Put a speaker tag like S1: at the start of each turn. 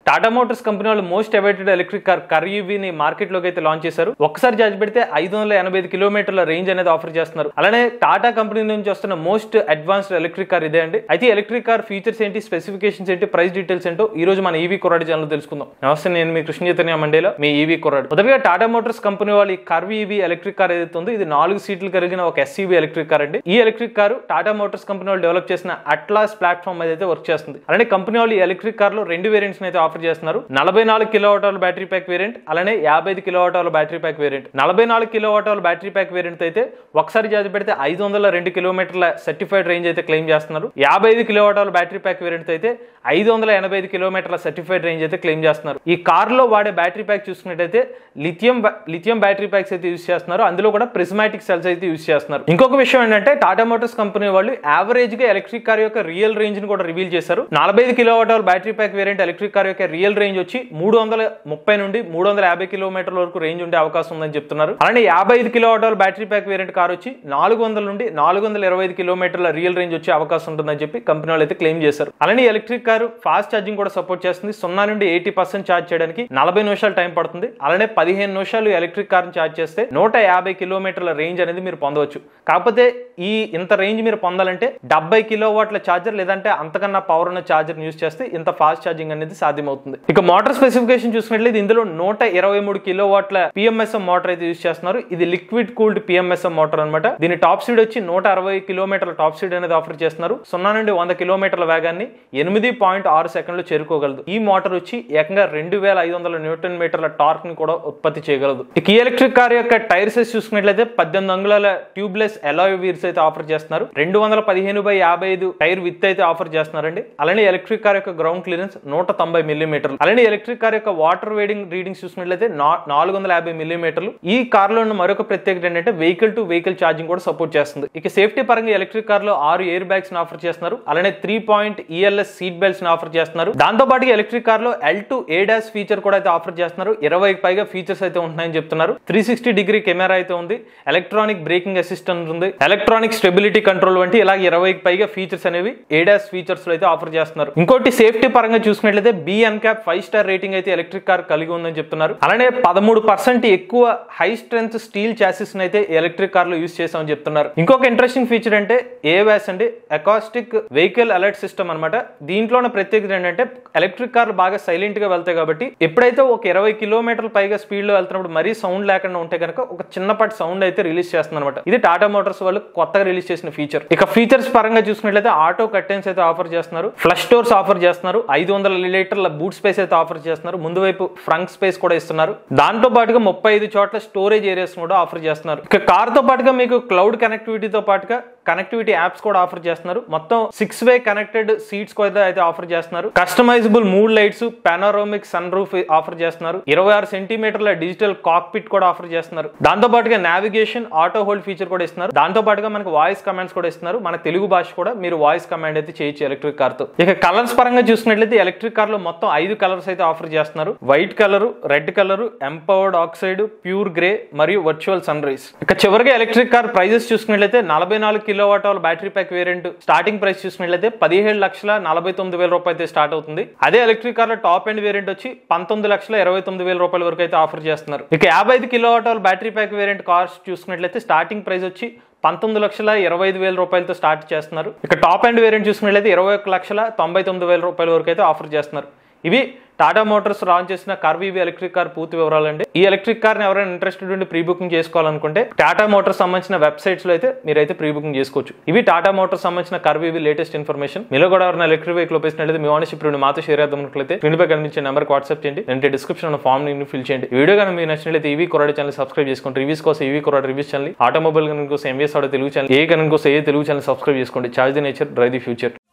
S1: Tata Motors company వాళ్ళు most awaited electric car కర్ ని మార్కెట్ లోకి అయితే లాంచ్ చేశారు ఒక్కసారి చార్జ్ పెడితే ఐదు వందల ఎనభై ఐదు కిలోమీటర్ల రేంజ్ అనేది ఆఫర్ చేస్తున్నారు అలానే టాటా కంపెనీ నుంచి వస్తున్న మోస్ట్ అడ్వాన్స్డ్ ఎలక్ట్రిక్ కార్ ఇదే అండి అయితే ఎలక్ట్రిక్ కార్ ఫీచర్స్ ఏంటి స్పెసిఫికేషన్స్ ఏంటి ప్రైస్ డీటెయిల్స్ ఏంటో ఈ రోజు మన ఈవీ కొరాడు ఛానల్ తెలుసుకుందాం నమస్తే నేను మీ కృష్ణ చైతన్య మండేలో మీ ఈవీ కొరాడు మొదటిగా టాటా మోటార్స్ కంపెనీ వాళ్ళు ఈ కర్వ్ ఈవీ ఎలక్ట్రిక్ కార్ ఏదైతే ఉందో ఇది నాలుగు సీట్లు కలిగిన ఒక ఎస్సీవీ ఎలక్ట్రిక్ కార్ అండి ఈ electric car Tata Motors company వాళ్ళు డెవలప్ చేసిన అట్లాస్ ప్లాట్ఫామ్ అయితే వర్క్ చేస్తుంది అలానే కంపెనీ వాళ్ళు ఈ ఎలక్ట్రిక్ కార్ లో రెండు వేరియంట్స్ అయితే ఆఫర్ చేస్తున్నారు నలభై నాలుగు కిలో వాటాల బ్యాటరీ ప్యాక్ వేరియంట్ అలానే యాభై ఐదు కిలో వాటాల బ్యాటరీ ప్యాక్ వేరియంట్ నలభై నాలుగు కిలో వాటాల బ్యాటరీ ప్యాక్ వేరియంట్ అయితే ఒకసారి చార్జ్ పెడితే ఐదు వందల రెండు కిలోమీటర్ల సర్టిఫైడ్ రేంజ్ అయితే క్లెయిమ్ చేస్తున్నారు యాభై ఐదు కిలో వాటాల బ్యాటరీ ప్యాక్ వేరియంట్ అయితే ఐదు వందల ఎనభై ఐదు కిలోమీటర్ల సర్టిఫైడ్ రేంజ్ అయితే క్లెయిమ్ చేస్తున్నారు ఈ కార్ లో వాడే బ్యాటరీ ప్యాక్ చూసుకున్నట్టయితే లిథియం లిథియం బ్యాటరీ ప్యాక్స్ అయితే యూస్ చేస్తున్నారు అందులో కూడా ప్రిస్మాటిక్ సెల్స్ అయితే యూస్ చేస్తున్నారు ఇంకొక విషయం ఏంటంటే టాటా మోటార్స్ కంపెనీ వాళ్ళు యావరేజ్ గా ఎలక్ట్రిక్ కార్ యొక్క రియల్ రేంజ్ ని కూడా రివీల్ చేశారు నలభై ఐదు కిలో వాటాల battery pack variant electric car యొక్క రియల్ రేంజ్ వచ్చి మూడు వందల ముప్పై నుండి మూడు వందల యాభై కిలోమీటర్ల వరకు రేంజ్ ఉండే అవకాశం ఉందని చెప్తున్నారు అలానే యాభై ఐదు కిలో వాటాల బ్యాటరీ ప్యాక్ వేరియంట్ కార్ వచ్చి నాలుగు వందల నుండి నాలుగు వందల ఇరవై ఐదు కిలోమీటర్ల రియల్ రేంజ్ వచ్చే అవకాశం ఉంటుందని చెప్పి కంపెనీ వాళ్ళు అయితే క్లెయిమ్ చేశారు అలానే ఎలక్ట్రిక్ కారు ఫాస్ట్ ఛార్జింగ్ కూడా సపోర్ట్ చేస్తుంది సున్నా నుండి ఎయిటీ పర్సెంట్ ఛార్జ్ చేయడానికి నలభై నిమిషాలు టైం పడుతుంది అలానే పదిహేను నిమిషాలు ఎలక్ట్రిక్ కార్ని ఛార్జ్ చేస్తే నూట యాభై కిలోమీటర్ల రేంజ్ అనేది మీరు పొందవచ్చు కాకపోతే ఈ ఇంత రేంజ్ మీరు పొందాలంటే డెబ్బై కిలో వాట్ల ఛార్జర్ లేదంటే అంతకన్నా పవర్ ఉన్న ఛార్జర్ యూస్ చేస్తే ఇంత ఫాస్ట్ ఛార్జింగ్ అనేది సాధ్యమవుతుంది ఇక మోటార్ స్పెసిఫికేషన్ చూసినట్లయితే ఇందులో నూట ఇరవై మూడు కిలో వాట్ల పిఎంఎస్ఎం మోటార్ అయితే యూస్ చేస్తున్నారు ఇది లిక్విడ్ కూల్డ్ పిఎంఎస్ఎం మోటార్ అనమాట దీని టాప్ స్పీడ్ వచ్చి నూట అరవై కిలోమీటర్ల టాప్ స్పీడ్ అనేది ఆఫర్ చేస్తున్నారు సున్నా నుండి వంద కిలోమీటర్ల వేగాన్ని ఎనిమిది పాయింట్ ఆరు సెకండ్లు చేరుకోగలదు ఈ మోటార్ వచ్చి ఏకంగా రెండు వేల ఐదు వందల న్యూటన్ మీటర్ల టార్క్ ని కూడా ఉత్పత్తి చేయగలదు ఇక ఈ ఎలక్ట్రిక్ కార్ యొక్క టైర్ సైజ్ చూసుకున్నట్లయితే పద్దెనిమిది అంగుళాల ట్యూబ్లెస్ ఎలాయ్ వీల్స్ అయితే ఆఫర్ చేస్తున్నారు రెండు వందల పదిహేను బై యాభై ఐదు టైర్ విత్ అయితే ఆఫర్ చేస్తున్నారండి అలానే ఎలక్ట్రిక్ కార్ యొక్క గ్రౌండ్ క్లియరెన్స్ నూట తొంభై మిల్లీమీటర్లు అలానే ఎలక్ట్రిక్ కార్ యొక్క వాటర్ వేడింగ్ రీడింగ్స్ చూసుకున్నట్లయితే నా- నాలుగు వందల యాభై మిల్లీమీటర్లు ఈ కార్ లో ఉన్న మరొక ప్రత్యేకత ఏంటంటే వెహికల్ టు వెహికల్ ఛార్జింగ్ కూడా సపోర్ట్ చేస్తుంది ఇక సేఫ్టీ పరంగా ఎలక్ట్రిక్ కార్ లో ఆరు ఎయిర్ బ్యాగ్స్ ఆఫర్ చేస్తున్నారు అలానే three point ELS seat belts offer చేస్తున్నారు దాంతో పాటుగా ఎలక్ట్రిక్ కార్ లో ఎల్ టు ఏడాస్ ఫీచర్ కూడా అయితే ఆఫర్ చేస్తున్నారు ఇరవై పైగా ఫీచర్స్ అయితే ఉంటున్నాయని చెప్తున్నారు త్రీ సిక్స్టీ డిగ్రీ కెమెరా అయితే ఉంది ఎలక్ట్రానిక్ బ్రేకింగ్ అసిస్టెంట్ ఉంది ఎలక్ట్రానిక్ స్టెబిలిటీ కంట్రోల్ వంటి ఇలా ఇరవై పైగా ఫీచర్స్ అనేవి ఏడాస్ ఫీచర్స్ లో అయితే ఆఫర్ చేస్తున్నారు ఇంకోటి సేఫ్టీ పరంగా చూసుకున్నట్లయితే BN cap five star rating అయితే ఎలక్ట్రిక్ కార్ కలిగి ఉందని చెప్తున్నారు అలానే పదమూడు పర్సెంట్ ఎక్కువ హై స్ట్రెంత్ స్టీల్ చాసిస్ అయితే ఎలక్ట్రిక్ కార్ లో యూస్ చేసామని చెప్తున్నారు ఇంకొక ఇంట్రెస్టింగ్ ఫీచర్ అంటే ఏవాస్ అండి అకాస్టిక్ వెహికల్ అలర్ట్ సిస్టమ్ అనమాట దీంట్లో ఉన్న ప్రత్యేకత ఏంటంటే ఎలక్ట్రిక్ కార్లు బాగా సైలెంట్ గా వెళ్తాయి కాబట్టి ఎప్పుడైతే ఒక ఇరవై కిలోమీటర్ల పైగా స్పీడ్ లో వెళ్తున్నప్పుడు మరీ సౌండ్ లేకుండా ఉంటే కనుక ఒక చిన్నపాటి సౌండ్ అయితే రిలీజ్ చేస్తుంది అనమాట ఇది టాటా మోటార్స్ వాళ్ళు కొత్తగా రిలీజ్ చేసిన ఫీచర్ ఇక ఫీచర్స్ పరంగా చూసుకున్నట్లయితే ఆటో కర్టెన్స్ అయితే ఆఫర్ చేస్తున్నారు ఫ్లష్ డోర్స్ ఆఫర్ చేస్తున్నారు ఐదు వందల లీటర్ల బూట్ స్పేస్ అయితే ఆఫర్ చేస్తున్నారు ముందు వైపు ఫ్రంట్ స్పేస్ కూడా ఇస్తున్నారు దాంతో పాటుగా ముప్పై ఐదు చోట్ల స్టోరేజ్ ఏరియాస్ కూడా ఆఫర్ చేస్తున్నారు ఇక కార్ తో పాటుగా మీకు క్లౌడ్ కనెక్టివిటీతో పాటుగా కనెక్టివిటీ యాప్స్ కూడా ఆఫర్ చేస్తున్నారు మొత్తం సిక్స్ వే కనెక్టెడ్ సీట్స్ కూడా అయితే ఆఫర్ చేస్తున్నారు customisable mood lights panoramic sunroof offer చేస్తున్నారు ఇరవై ఆరు సెంటీమీటర్ల డిజిటల్ కాక్పిట్ కూడా ఆఫర్ చేస్తున్నారు దాంతో పాటుగా నావిగేషన్ ఆటో హోల్డ్ ఫీచర్ కూడా ఇస్తున్నారు దాంతో పాటుగా మనకు వాయిస్ కమాండ్స్ కూడా ఇస్తున్నారు మన తెలుగు భాష కూడా మీరు వాయిస్ కమాండ్ అయితే చేయొచ్చు ఎలక్ట్రిక్ కార్ తో ఇక కలర్స్ పరంగా చూసుకున్నట్లయితే ఎలక్ట్రిక్ కార్ లో మొత్తం ఐదు కలర్స్ అయితే ఆఫర్ చేస్తున్నారు white colour red colour empowered oxide pure grey మరియు వర్చువల్ సన్ రైజ్ ఇక చివరిగా ఎలక్ట్రిక్ కార్ ప్రైజెస్ చూసుకున్నట్లయితే నలభై నాలుగు kilowatt battery pack variant starting price చూసుకున్నట్లయితే పదిహేడు లక్షల నలభై తొమ్మిది వేల రూపాయలు అయితే స్టార్ట్ అవుతుంది అదే ఎలక్ట్రిక్ కార్ లో టాప్ ఎండ్ వేరియంట్ వచ్చి పంతొమ్మిది లక్షల ఇరవై తొమ్మిది వేల రూపాయల వరకు అయితే ఆఫర్ చేస్తున్నారు ఇక యాభై ఐదు kilowatt battery pack variant cars చూసుకున్నట్లయితే స్టార్టింగ్ ప్రైస్ వచ్చి పంతొమ్మిది లక్షల ఇరవై ఐదు వేల రూపాయలతో స్టార్ట్ చేస్తున్నారు ఇక టాప్ ఎండ్ వేరియంట్ చూసుకున్నట్లయితే ఇరవై ఒక లక్షల తొంభై తొమ్మిది వేల రూపాయల వరకు అయితే ఆఫర్ చేస్తున్నారు ఇవి టాటా మోటార్స్ లాంచ్ చేసిన కార్వీవి ఎలక్ట్రిక్ కార్ పూర్తి వివరాలండి ఈ ఎలక్ట్రిక్ కార్ని ఎవరైనా ఇంట్రెస్టెడ్ ఉండి ప్రీ బుకింగ్ చేసుకోవాలనుకుంటే టాటా మోటార్స్ సంబంధించిన వెబ్సైట్స్ లో అయితే మీరైతే ప్రీ బుకింగ్ చేసుకోవచ్చు ఇవి టాటా మోటార్స్ సంబంధించిన కార్వీవి లేటెస్ట్ ఇన్ఫర్మేషన్ మీలో కూడా ఎవరైనా ఎలక్ట్రిక్ వెహికల్ ఉపయోగించినట్లయితే మీ ఓనర్షిప్ రెండు మాతో షేర్ చేద్దామనుకుంటే స్క్రీన్పై కనిపించే నెంబర్కి వాట్సాప్ చేయండి అంటే డిస్క్రిప్షన్ ఉన్న ఫామ్ ని ఫిల్ చేయండి ఈ వీడియో కానీ మీకు నచ్చినట్లయితే ఈవీ కొరాడు ఛానల్ సబ్స్క్రైబ్ చేసుకోండి రివ్యూస్ కోసం ఈవీ కొరాడు రివ్యూస్ ఛానల్ ఆటోమొబైల్ కనుక కోసం ఎంవీఎస్ ఆడో తెలుగు ఛానల్ ఏ కనుక కోసం ఏ తెలుగు ఛానల్ సబ్స్క్రైబ్ చేసుకోండి charge the nature drive the future